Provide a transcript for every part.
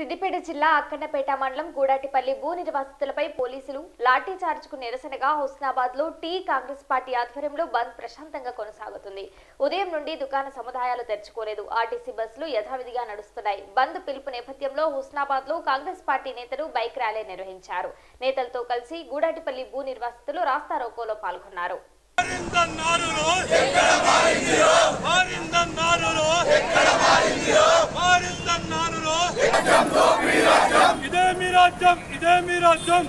సిద్దిపేట జిల్లా అక్కన్నపేట మండలం గూడాటిపల్లి భూ నిర్వాసితులపై పోలీసులు లాఠీ చార్జ్కు నిరసనగా హుస్నాబాద్ లో టీ కాంగ్రెస్ పార్టీ ఆధ్వర్యంలో బంద్ ప్రశాంతంగా కొనసాగుతుంది ఉదయం నుండి దుకాణ సముదాయాలు తెరుచుకోలేదు ఆర్టీసీ బస్సులు యథావిధిగా నడుస్తున్నాయి బంద్ పిలుపు నేపథ్యంలో హుస్నాబాద్ లో కాంగ్రెస్ పార్టీ నేతలు బైక్ ర్యాలీ నిర్వహించారు నేతలతో కలిసి గూడాటిపల్లి భూ నిర్వాసితులు రాస్తారోకోలో పాల్గొన్నారు మారిందన్నారులో మారిందన్నారులో మారిందన్నారులో ఇదే మీ రాజ్యం ఇదే మీ రాజ్యం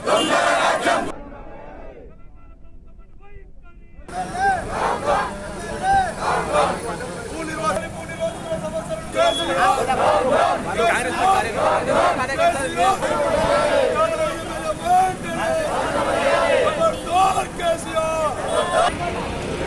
కేసీఆర్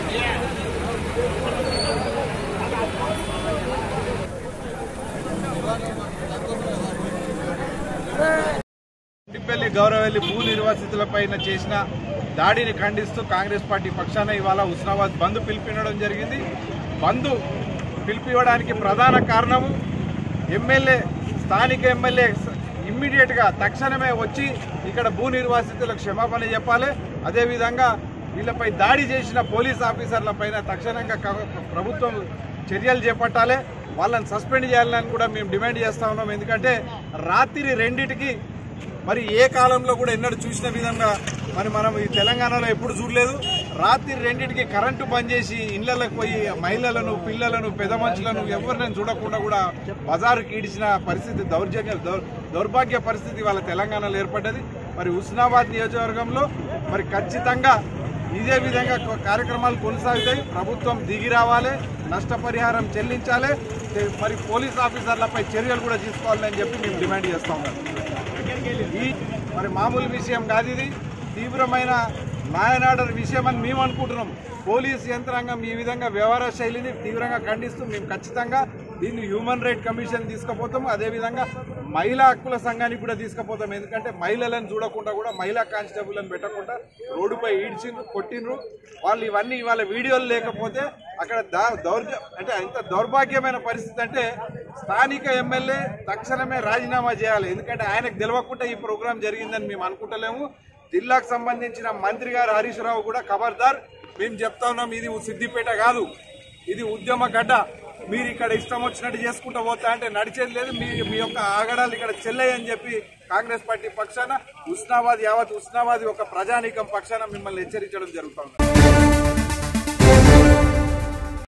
టిప్పెల్లి గౌరవెల్లి భూ నిర్వాసితులపైన చేసిన దాడిని ఖండిస్తూ కాంగ్రెస్ పార్టీ పక్షాన ఇవాళ హుస్నాబాద్ బంద్ పిలిపినడం జరిగింది బంద్ పిలిపివ్వడానికి ప్రధాన కారణము ఎమ్మెల్యే స్థానిక ఎమ్మెల్యే ఇమ్మీడియట్ గా తక్షణమే వచ్చి ఇక్కడ భూ నిర్వాసితులకు క్షమాపణ చెప్పాలి అదేవిధంగా వీళ్ళపై దాడి చేసిన పోలీస్ ఆఫీసర్ల పైన తక్షణంగా క- ప్రభుత్వం చర్యలు చేపట్టాలి వాళ్ళని సస్పెండ్ చేయాలని కూడా మేము డిమాండ్ చేస్తా ఉన్నాం ఎందుకంటే రాత్రి రెండిటికి మరి ఏ కాలంలో కూడా ఎన్నడూ చూసిన విధంగా మరి మనం ఈ తెలంగాణలో ఎప్పుడు చూడలేదు రాత్రి రెండింటికి కరెంటు బంద్ చేసి ఇళ్లకు పోయి మహిళలను పిల్లలను పెద్ద మనుషులను ఎవరినైనా చూడకుండా కూడా బజారుకి ఈడ్చిన పరిస్థితి దౌర్జన్య దౌర్- దౌర్భాగ్య పరిస్థితి వాళ్ళ తెలంగాణలో ఏర్పడ్డది మరి హుస్నాబాద్ నియోజకవర్గంలో మరి ఖచ్చితంగా ఇదే విధంగా కొ- కార్యక్రమాలు కొనసాగుతాయి ప్రభుత్వం దిగి రావాలి నష్టపరిహారం చెల్లించాలి te- మరి పోలీస్ ఆఫీసర్లపై చర్యలు కూడా తీసుకోవాలని చెప్పి మేము డిమాండ్ చేస్తా ఉన్నాం ఈ మరి మామూలు విషయం కాదు ఇది తీవ్రమైన లాయన్ ఆర్డర్ విషయం అని మేము అనుకుంటున్నాం పోలీస్ యంత్రాంగం ఈ విధంగా వ్యవహార శైలిని తీవ్రంగా ఖండిస్తూ మేము ఖచ్చితంగా దీన్ని హ్యూమన్ రైట్ కమిషన్ తీసుకుపోతాము అదేవిధంగా మహిళా హక్కుల సంఘానికి కూడా తీసుకుపోతాం ఎందుకంటే మహిళలను చూడకుండా కూడా మహిళా కానిస్టేబుల్ని పెట్టకుండా రోడ్డుపై ఈడ్చిండ్రు కొట్టిండ్రు వాళ్ళు ఇవన్నీ ఇవాళ వీడియోలు లేకపోతే అక్కడ దా- దౌర్జ అంటే ఎంత దౌర్భాగ్యమైన పరిస్థితి అంటే స్థానిక ఎమ్మెల్యే తక్షణమే రాజీనామా చేయాలి ఎందుకంటే ఆయనకు తెలియకుండా ఈ ప్రోగ్రాం జరిగిందని మేము అనుకుంటలేము జిల్లాకు సంబంధించిన మంత్రి గారు హరీష్ రావు కూడా ఖబర్దార్ మేము చెప్తా ఉన్నాం ఇది సిద్దిపేట కాదు ఇది ఉద్యమ గడ్డ మీరు ఇక్కడ ఇష్టం వచ్చినట్టు చేసుకుంటూ పోతా అంటే నడిచేది లేదు మీ మీ యొక్క ఆగడాలు ఇక్కడ చెల్లయ్యని చెప్పి కాంగ్రెస్ పార్టీ పక్షాన ఉస్నాబాద్ యావత్ ఉస్నాబాద్ ఒక ప్రజానీకం పక్షాన మిమ్మల్ని హెచ్చరించడం జరుగుతుంది